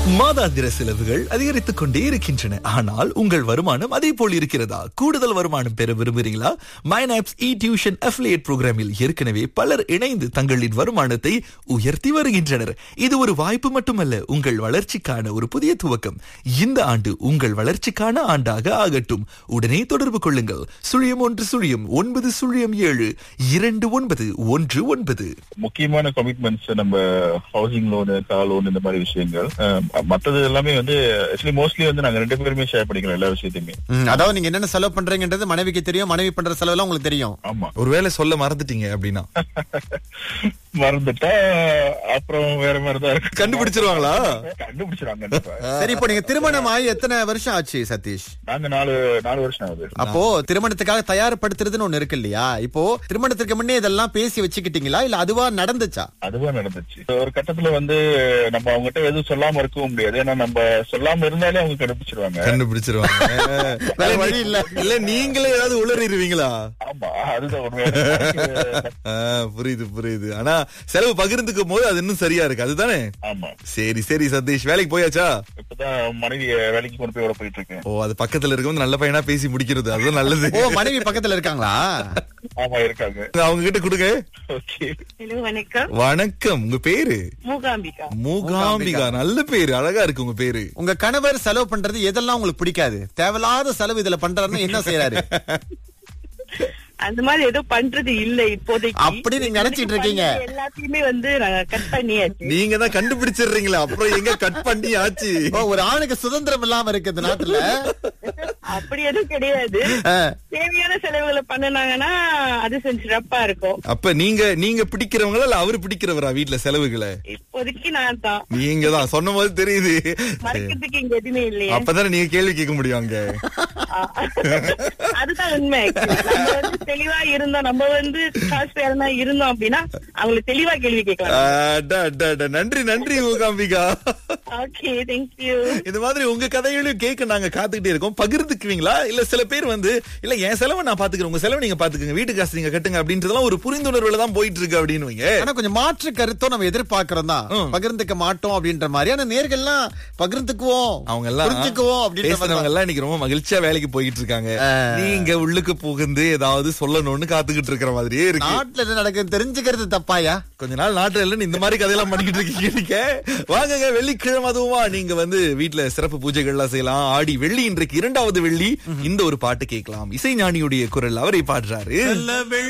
மாதாந்திர செலவுகள் அதிகரித்துக் கொண்டே இருக்கின்றன ஆனால் உங்கள் வருமானம் அதே போல் இருக்கிறதா கூடுதல் வருமானம் பெற விரும்புகிறீங்களா மைனாப்ஸ் இ டியூஷன் அஃபிலியேட் புரோகிராமில் ஏற்கனவே பலர் இணைந்து தங்களின் வருமானத்தை உயர்த்தி வருகின்றனர் இது ஒரு வாய்ப்பு மட்டுமல்ல உங்கள் வளர்ச்சிக்கான ஒரு புதிய துவக்கம் இந்த ஆண்டு உங்கள் வளர்ச்சிக்கான ஆண்டாக ஆகட்டும் உடனே தொடர்பு கொள்ளுங்கள் சுழியம் ஒன்று சுழியம் ஒன்பது சுழியம் ஏழு இரண்டு ஒன்பது ஒன்று ஒன்பது முக்கியமான கமிட்மெண்ட்ஸ் நம்ம ஹவுசிங் லோனு கார் லோன் இந்த மாதிரி விஷயங்கள் அஹ், மத்தது எல்லாமே வந்து ஆக்சுவலி மோஸ்ட்லி வந்து நாங்க ரெண்டு பேருமே ஷேர் பண்ணிக்கிறோம் எல்லா விஷயத்தையுமே ம், அதாவது நீங்க என்னென்ன செலவு பண்றீங்கன்றது மனைவிக்கு தெரியும் மனைவி பண்ற செலவெல்லாம் உங்களுக்கு தெரியும் ஆமா ஒருவேளை சொல்ல மறந்துட்டீங்க அப்படின்னா மறந்துட்டா அப்புறம் வேற மாதிரிதான் இருக்கு கண்டுபிடிச்சிருவாங்களா கண்டுபிடிச்சிருவாங்க கண்டிப்பா. சரி இப்போ நீங்க திருமணம் ஆகி எத்தனை வருஷம் ஆச்சு சதீஷ் நாங்க நாலு நாலு வருஷம் ஆகுது அப்போ திருமணத்துக்காக தயார்படுத்துறதுன்னு ஒண்ணு இருக்கு இல்லையா இப்போ திருமணத்திற்கு முன்னே இதெல்லாம் பேசி வச்சுக்கிட்டீங்களா இல்ல அதுவா நடந்துச்சா அதுவா நடந்துச்சு ஒரு கட்டத்துல வந்து நம்ம அவங்ககிட்ட எதுவும் சொல்லாம இருக்கவும் முடியாது ஏன்னா நம்ம சொல்லாம இருந்தாலே அவங்க கண்டுபிடிச்சிருவாங்க கண்டுபிடிச்சிருவாங்க வேற வழி இல்ல. இல்ல நீங்களே ஏதாவது உளறிடுவீங்களா ஆமா அதுதான் உண்மையான ஆ, புரியுது புரியுது ஆனா செலவு பகிர்ந்துக்கும் போது அது இன்னும் சரியா இருக்கு அதுதானே ஆமா சரி சரி சதீஷ் வேலைக்கு போயாச்சா இப்பதான் மனைவிய வேலைக்கு கொண்டு போய் விட போயிட்டு இருக்கேன் ஓ அது பக்கத்துல இருக்கவங்க நல்ல பையனா பேசி முடிக்கிறது அதுதான் நல்லது ஓ மனைவி பக்கத்துல இருக்காங்களா ஆமா இருக்காங்க அவங்க கிட்ட கொடுங்க ஓகே ஹலோ வணக்கம் வணக்கம் உங்க பேரு மூகாம்பிகா மூகாம்பிகா நல்ல பேரு அழகா இருக்கு உங்க பேரு உங்க கணவர் செலவு பண்றது எதெல்லாம் உங்களுக்கு பிடிக்காது தேவையில்லாத செலவு இதுல பண்றாருன்னு என்ன செய்யறாரு அந்த மாதிரி ஏதோ பண்றது இல்ல இப்போதைக்கு அப்படி நீங்க நினைச்சிட்டு இருக்கீங்க. பண்ண எல்லாத்தையுமே வந்து நாங்க கட் பண்ணியாச்சு நீங்க தான் கண்டுபிடிச்சிடுறீங்களா அப்புறம் எங்க கட் பண்ணி ஆச்சு ஓ ஒரு ஆணுக்கு சுதந்திரம் இல்லாம இருக்கு இந்த நாட்டுல அப்படி எதுவும் கிடையாது ஆ. தேவையான செலவுகளை பண்ணுனாங்கன்னா அது கொஞ்சம் சிறப்பா இருக்கும் அப்ப நீங்க நீங்க பிடிக்கிறவங்களா இல்ல அவரு பிடிக்கிறவரா வீட்ல செலவுகளை இப்போதைக்கு நான் தான் நீங்க தான் சொன்ன போது தெரியுது மறைக்கிறதுக்கு இங்க எதுவுமே இல்லையே அப்பதானே நீங்க கேள்வி கேட்க முடியும் அங்க ஆ. அதுதான் உண்மை actually. நம்ம வந்து தெளிவா இருந்தோம் நம்ம வந்து டிரான்ஸ்பேரண்டா இருந்தோம் அப்படின்னா அவங்களுக்கு தெளிவா கேள்வி கேட்கலாம் அட, அட, அட. நன்றி நன்றி மூகாம்பிகா ஓகே தேங்க்யூ இந்த மாதிரி உங்க கதைகளையும் கேட்க நாங்க காத்துக்கிட்டே இருக்கோம் பகிர்ந்துக்குவீங்களா இல்ல சில பேர் வந்து இல்ல என் செலவை நான் பாத்துக்கிறேன் உங்க செலவை நீங்க பாத்துக்கங்க வீட்டு காசு நீங்க கட்டுங்க அப்படின்றதெல்லாம் ஒரு புரிந்துணர்வுல தான் போயிட்டு இருக்கு அப்படின்னு ஆனா கொஞ்சம் மாற்று கருத்தும் நம்ம எதிர்பார்க்கிறோம் தான் ம். பகிர்ந்துக்க மாட்டோம் அப்படின்ற மாதிரி ஆனா நேர்கள்லாம் பகிர்ந்துக்குவோம் அவங்க எல்லாம் புரிஞ்சுக்குவோம் அப்படின்ற மாதிரி பேசுறவங்க தான். எல்லாம் இன்னைக்கு ரொம்ப மகிழ்ச்சியா வேலைக்கு போயிட்டு இருக்காங்க ஆ. நீங்க உள்ளுக்கு புகுந்து ஏதாவது சொல்லணும்னு காத்துக்கிட்டு இருக்கிற மாதிரியே இருக்கு நாட்டுல என்ன நடக்குதுன்னு தெரிஞ்சுக்கிறது தப்பாயா கொஞ்ச நாள் நாட்டுல இல்ல இந்த மாதிரி கதையெல்லாம் பண்ணிக்கிட்டு இருக்கீங்க நீங்க. வாங்கங்க வெள்ளிக்கிழமை அதுவுமா நீங்க வந்து வீட்ல சிறப்பு பூஜைகள்லாம் செய்யலாம் ஆடி வெள்ளி இன்றைக்கு இரண்டாவது வெள்ளி இந்த ஒரு பாட்டு கேட்கலாம் இசைஞானியுடைய குரல் அவரை பாடுறாரு